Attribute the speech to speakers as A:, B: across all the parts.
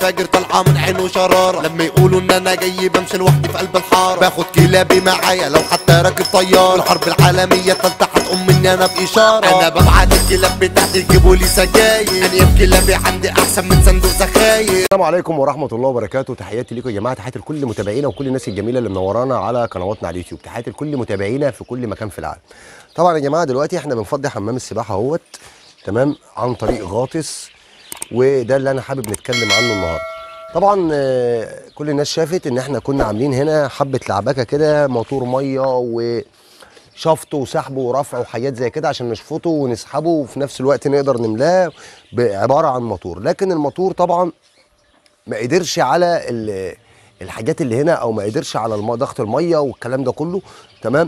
A: فاجر طالعه من عينه شراره لما يقولوا ان انا جاي بمشي لوحدي في قلب الحاره باخد كلابي معايا لو حتى راكب طيار الحرب العالميه التالتة هتقوم مني انا باشاره انا ببعت الكلاب بتاعتي يجيبوا لي سجاير انا كلابي عندي احسن من صندوق زخاير
B: السلام عليكم ورحمه الله وبركاته تحياتي لكم يا جماعه تحياتي لكل متابعينا وكل الناس الجميله اللي منورانا على قنواتنا على اليوتيوب تحياتي لكل متابعينا في كل مكان في العالم طبعا يا جماعه دلوقتي احنا بنفضي حمام السباحه اهوت تمام عن طريق غاطس وده اللي انا حابب نتكلم عنه النهارده طبعا آه، كل الناس شافت ان احنا كنا عاملين هنا حبه لعبكه كده موتور ميه و شفط وسحب ورفع وحاجات زي كده عشان نشفطه ونسحبه وفي نفس الوقت نقدر نملاه عباره عن موتور لكن الموتور طبعا ما قدرش على ال- الحاجات اللي هنا او ما قدرش على الم- ضغط الميه والكلام ده كله تمام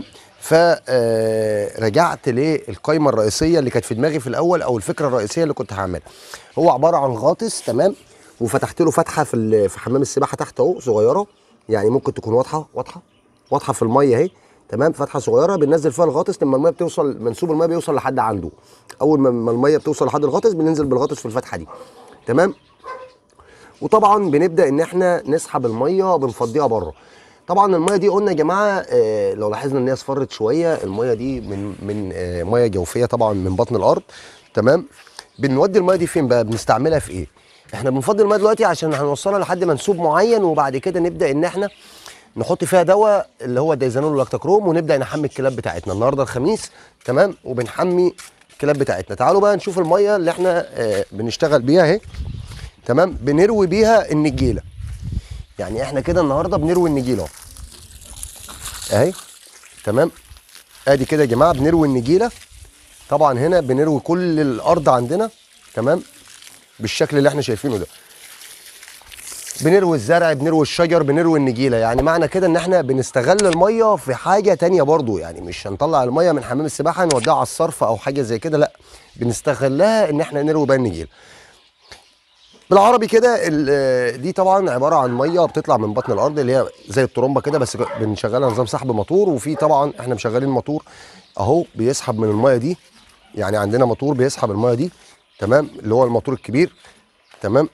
B: فرجعت للقايمه الرئيسيه اللي كانت في دماغي في الاول او الفكره الرئيسيه اللي كنت هعملها هو عباره عن غاطس تمام وفتحت له فتحه في ال- في حمام السباحه تحت اهو صغيره يعني ممكن تكون واضحه واضحه واضحه في الميه اهي تمام فتحه صغيره بننزل فيها الغاطس لما الميه بتوصل منسوب الميه بيوصل لحد عنده اول ما ما الميه بتوصل لحد الغاطس بننزل بالغاطس في الفتحه دي تمام وطبعا بنبدا ان احنا نسحب الميه بنفضيها بره طبعا الميه دي قلنا يا جماعه آه لو لاحظنا ان هي اصفرت شويه الميه دي من من آه ميه جوفيه طبعا من بطن الارض تمام بنودي الميه دي فين بقى بنستعملها في ايه احنا بنفضي الميه دلوقتي عشان هنوصلها لحد منسوب معين وبعد كده نبدا ان احنا نحط فيها دواء اللي هو دايزانول ولاكتاكروم ونبدا نحمي الكلاب بتاعتنا النهارده الخميس تمام وبنحمي الكلاب بتاعتنا تعالوا بقى نشوف الميه اللي احنا آه بنشتغل بيها اهي تمام بنروي بيها النجيله يعني احنا كده النهارده بنروي النجيله اهو اهي تمام ادي كده يا جماعه بنروي النجيله طبعا هنا بنروي كل الارض عندنا تمام بالشكل اللي احنا شايفينه ده بنروي الزرع بنروي الشجر بنروي النجيله يعني معنى كده ان احنا بنستغل الميه في حاجه تانية برضو يعني مش هنطلع الميه من حمام السباحه نوديها على الصرف او حاجه زي كده لا بنستغلها ان احنا نروي بيها النجيله بالعربي كده ال- دي طبعا عباره عن ميه بتطلع من بطن الارض اللي هي زي الطرمبه كده بس بنشغلها نظام سحب موتور وفي طبعا احنا مشغلين موتور اهو بيسحب من الميه دي يعني عندنا موتور بيسحب الميه دي تمام اللي هو الموتور الكبير تمام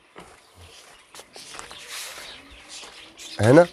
B: هنا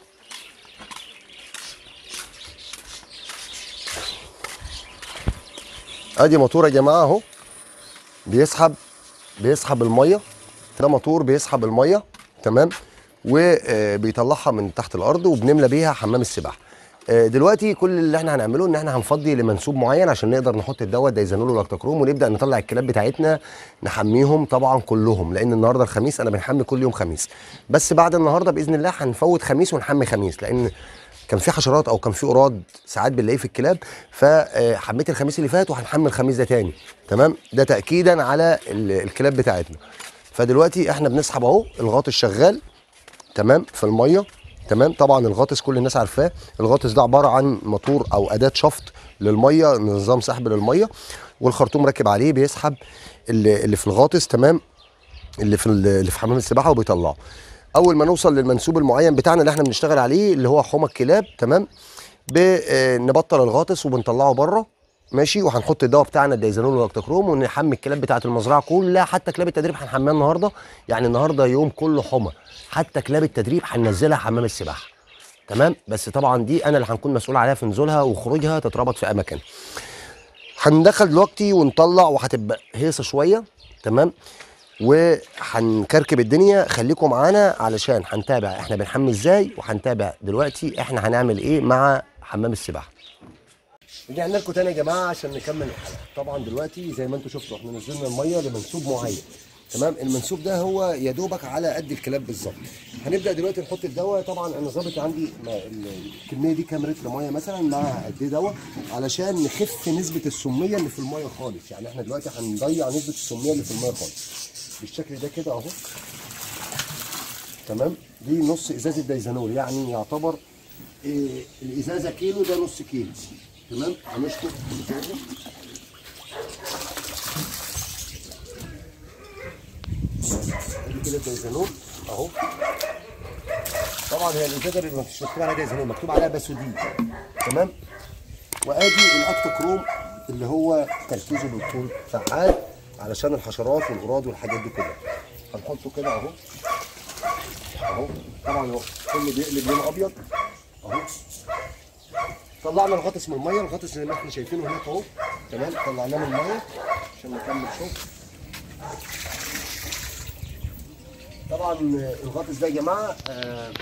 B: ادي موتور يا جماعه اهو بيسحب بيسحب الميه ده موتور بيسحب الميه تمام وبيطلعها من تحت الارض وبنملى بيها حمام السباحه آه، دلوقتي كل اللي احنا هنعمله ان احنا هنفضي لمنسوب معين عشان نقدر نحط الدواء دايزانول ولاكتاكروم ونبدا نطلع الكلاب بتاعتنا نحميهم طبعا كلهم لان النهارده الخميس انا بنحمي كل يوم خميس بس بعد النهارده باذن الله هنفوت خميس ونحمي خميس لان كان في حشرات او كان في قراد ساعات بنلاقيه في الكلاب فحميت الخميس اللي فات وهنحمي الخميس ده تاني تمام ده تاكيدا على ال- الكلاب بتاعتنا فدلوقتي احنا بنسحب اهو الغاطس شغال تمام في الميه تمام طبعا الغاطس كل الناس عارفاه الغاطس ده عباره عن موتور او اداه شفط للميه نظام سحب للميه والخرطوم راكب عليه بيسحب اللي, اللي في الغاطس تمام اللي في ال- اللي في حمام السباحه وبيطلعه اول ما نوصل للمنسوب المعين بتاعنا اللي احنا بنشتغل عليه اللي هو حمى الكلاب تمام بنبطل الغاطس وبنطلعه بره ماشي وهنحط الدواء بتاعنا الدايزانول والاكتاكروم ونحمي الكلاب بتاعه المزرعه كلها حتى كلاب التدريب هنحميها النهارده يعني النهارده يوم كله حمى حتى كلاب التدريب هننزلها حمام السباحه تمام بس طبعا دي انا اللي هنكون مسؤول عليها في نزولها وخروجها تتربط في اماكن هندخل دلوقتي ونطلع وهتبقى هيصه شويه تمام وهنكركب الدنيا خليكم معانا علشان هنتابع احنا بنحمي ازاي وهنتابع دلوقتي احنا هنعمل ايه مع حمام السباحه رجعنا لكم تاني يا جماعه عشان نكمل الحلقه طبعا دلوقتي زي ما انتم شفتوا احنا نزلنا الميه لمنسوب معين تمام المنسوب ده هو يا دوبك على قد الكلاب بالظبط هنبدا دلوقتي نحط الدواء طبعا انا ظابط عندي ما- ال- الكميه دي كام لتر ميه مثلا مع قد ايه دواء علشان نخف نسبه السميه اللي في الميه خالص يعني احنا دلوقتي هنضيع نسبه السميه اللي في الميه خالص بالشكل ده كده اهو تمام دي نص ازازه دايزانول يعني يعتبر إيه الازازه كيلو ده نص كيلو تمام هنشطف الازازه ادي كده الدايزانول اهو طبعا هي الازازه بيبقى مش مكتوب عليها دايزانول مكتوب عليها باسودين تمام وادي الاكتوكروم اللي هو تركيزه بيكون فعال علشان الحشرات والغراد والحاجات دي كلها هنحطه كده اهو اهو طبعا هو كله بيقلب لون ابيض اهو طلعنا الغطس من الميه الغطس زي ما احنا شايفينه هناك اهو تمام طلعناه من الميه عشان نكمل شغل طبعا الغطس ده يا جماعه آه،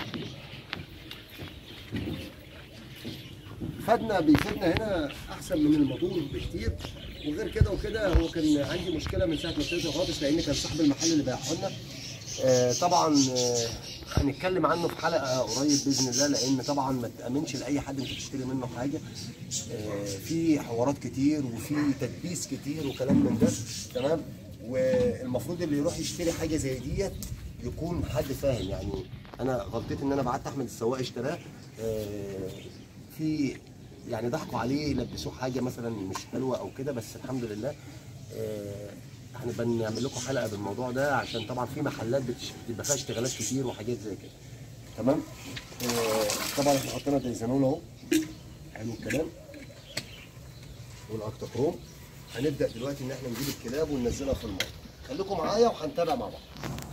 B: فادنا بيفيدنا هنا احسن من الموتور بكتير وغير كده وكده هو كان عندي مشكله من ساعه ما اشتريت الغطس لان كان صاحب المحل اللي باعه لنا آه، طبعا آه، هنتكلم عنه في حلقه قريب باذن الله لان طبعا ما تامنش لاي حد انت تشتري منه حاجه آه، في حوارات كتير وفي تدبيس كتير وكلام من ده تمام والمفروض اللي يروح يشتري حاجه زي ديت يكون حد فاهم يعني انا غلطتي ان انا بعت احمد السواق اشتراه آه، في يعني ضحكوا عليه لبسوه حاجه مثلا مش حلوه او كده بس الحمد لله آه، هنبقى نعمل لكم حلقه بالموضوع ده عشان طبعا في محلات بتش- بتبقى فيها اشتغالات كتير وحاجات زي كده تمام آه، طبعا احنا حطينا دايزانون اهو حلو الكلام والاكتاكروم هنبدا دلوقتي ان احنا نجيب الكلاب وننزلها في الميه خليكم معايا وهنتابع مع بعض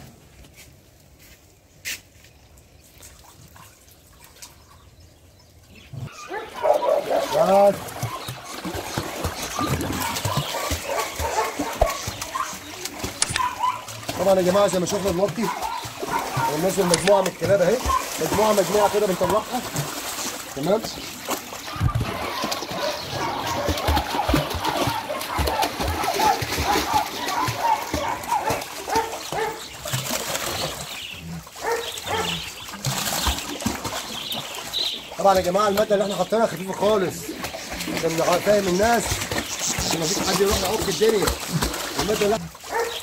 B: بس طبعا يا جماعه زي ما شفنا دلوقتي بننزل مجموعه من الكلاب اهي مجموعه مجموعه كده بنطلعها تمام طبعا يا جماعه الماده اللي احنا حاطينها خفيفه خالص عشان نع- فاهم الناس عشان مفيش حد يروح يعوق الدنيا الماده اللي احنا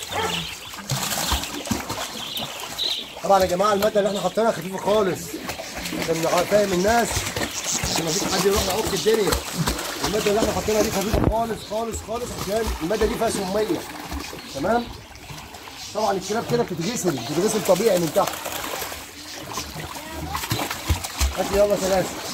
B: طبعا يا جماعه الماده اللي احنا حاطينها خفيفه خالص عشان نع- فاهم الناس عشان مفيش حد يروح يعوق الدنيا الماده اللي احنا حاطينها دي خفيفه خالص خالص خالص عشان الماده دي فيها سميه تمام طبعا الكلاب كده بتتغسل بتتغسل طبيعي من تحت هات يلا سلاسل